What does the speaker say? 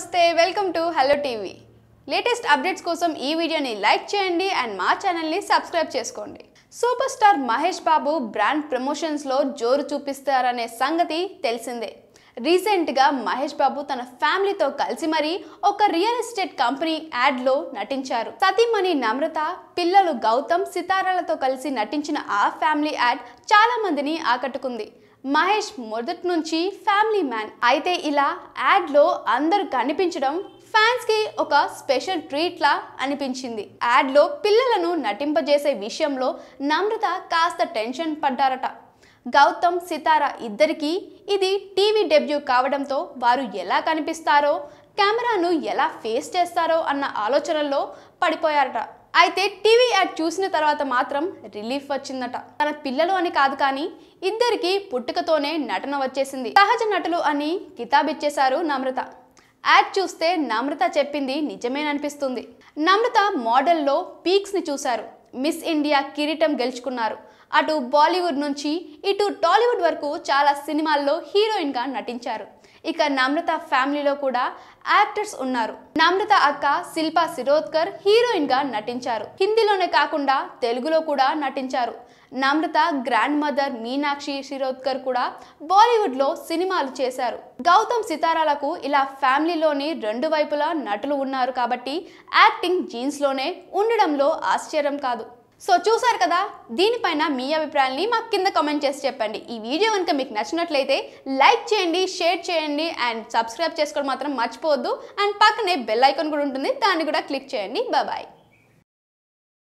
నమస్తే welcome to Hello TV latest updates కోసం ఈ వీడియోని లైక్ చేయండి అండ్ మా ఛానల్ని సబ్స్క్రైబ్ చేసుకోండి super star Mahesh Babu brand ప్రమోషన్స్లో జోరు చూపిస్తారనే సంగతి తెలిసిందే రీసెంట్గా మహేష్ బాబు తన ఫ్యామిలీతో కలిసి మరీ ఒక రియల్ ఎస్టేట్ కంపెనీ యాడ్లో నటించారు సతీమణి నమ్రత పిల్లలు గౌతమ్ సితారాలతో కలిసి నటించిన ఆ ఫ్యామిలీ యాడ్ చాలా మందిని ఆకట్టుకుంది మహేష్ మొదటి నుంచి ఫ్యామిలీ మ్యాన్ అయితే ఇలా యాడ్లో అందరూ కనిపించడం ఫ్యాన్స్ కి ఒక స్పెషల్ ట్రీట్ లా అనిపించింది యాడ్లో పిల్లలను నటింపజేసే విషయంలో నమ్రత కాస్త టెన్షన్ పడ్డారట గౌతమ్ సితార ఇద్దరికీ ఇది టీవీ డెబ్యూ కావడంతో వారు ఎలా కనిపిస్తారో కెమెరాను ఎలా ఫేస్ చేస్తారో అన్న ఆలోచనల్లో పడిపోయారట అయితే టీవీ యాడ్ చూసిన తర్వాత మాత్రం రిలీఫ్ వచ్చిందట తన పిల్లలు అని కాదు కానీ ఇద్దరికి పుట్టుకతోనే నటన వచ్చేసింది సహజ నటులు అని కితాబిచ్చేశారు నమ్రత యాడ్ చూస్తే నమ్రత చెప్పింది నిజమేననిపిస్తుంది నమ్రత మోడల్లో పీక్స్ని చూశారు మిస్ ఇండియా కిరీటం గెలుచుకున్నారు అటు బాలీవుడ్ నుంచి ఇటు టాలీవుడ్ వరకు చాలా సినిమాల్లో హీరోయిన్గా నటించారు ఇక నమ్రత ఫ్యామిలీలో కూడా యాక్టర్స్ ఉన్నారు నమ్రత అక్క శిల్పా శిరోద్కర్ హీరోయిన్గా నటించారు హిందీలోనే కాకుండా తెలుగులో కూడా నటించారు నమ్రత గ్రాండ్ మదర్ మీనాక్షి శిరోద్కర్ కూడా బాలీవుడ్లో సినిమాలు చేశారు గౌతమ్ సితారాలకు ఇలా ఫ్యామిలీలోని రెండు వైపులా నటులు ఉన్నారు కాబట్టి యాక్టింగ్ జీన్స్లోనే ఉండడంలో ఆశ్చర్యం కాదు సో చూసారు కదా దీనిపైన మీ అభిప్రాయాన్ని మాకు కింద కామెంట్ చేసి చెప్పండి ఈ వీడియో కనుక మీకు నచ్చినట్లయితే లైక్ చేయండి షేర్ చేయండి అండ్ సబ్స్క్రైబ్ చేసుకోవడం మాత్రం మర్చిపోవద్దు అండ్ పక్కనే బెల్ ఐకాన్ కూడా ఉంటుంది దాన్ని కూడా క్లిక్ చేయండి బాయ్